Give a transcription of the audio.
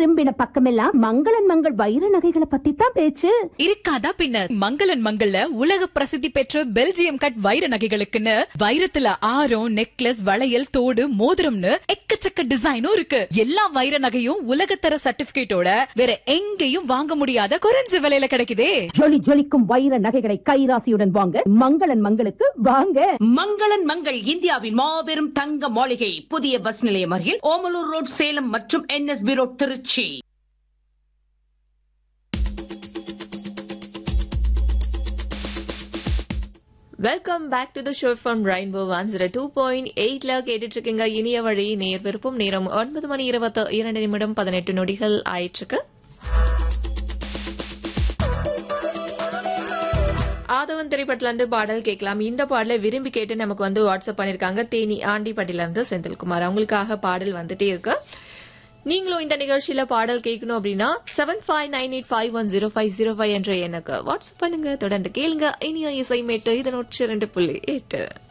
திரும்பின பக்கமெல்லாம் மங்களன் மங்கள் வைர நகைகளை பத்தி தான் பேச்சு இருக்காதா பின்ன மங்களன் மங்கள்ல உலக பிரசித்தி பெற்ற பெல்ஜியம் கட் வைர நகைகளுக்குன்னு வைரத்துல ஆரம் நெக்லஸ் வளையல் தோடு மோதிரம்னு எக்கச்சக்க டிசைனும் இருக்கு எல்லா வைர நகையும் உலகத்தர சர்டிபிகேட்டோட வேற எங்கேயும் வாங்க முடியாத குறைஞ்ச விலையில கிடைக்குதே ஜொலி ஜொலிக்கும் வைர நகைகளை கைராசியுடன் வாங்க மங்களன் மங்களுக்கு வாங்க மங்களன் மங்கள் இந்தியாவின் மாபெரும் தங்க மாளிகை புதிய பஸ் நிலையம் அருகில் ஓமலூர் ரோட் சேலம் மற்றும் NSB road Tiruchi welcome back to the show from rainbow one zero two point எயிட்ல கேட்டுட்டு இருக்கீங்க இனிய வழி நேர் விருப்பம் நேரம் ஒன்பது மணி இருபத்தி இரண்டு நிமிடம் பதினெட்டு நொடிகள் ஆயிற்றுக்கு ஆதவன் திரைப்படத்துல இருந்து பாடல் கேட்கலாம் இந்த பாடலை விரும்பி கேட்டு நமக்கு வந்து வாட்ஸ்அப் பண்ணிருக்காங்க தேனி ஆண்டிப்பட்டில இருந்து செந்தில்குமார் அவங்களுக்காக பாடல் வந்துட்டே இருக்கு நீங்களும் இந்த நிகழ்ச்சியில பாடல் கேட்கணும் அப்படின்னா seven five nine eight five one zero five zero five என்ற எண்ணுக்கு வாட்ஸ்அப் பண்ணுங்க தொடர்ந்து கேளுங்க இனிய இசை மேட்டு இது நூற்றி இரண்டு புள்ளி எட்டு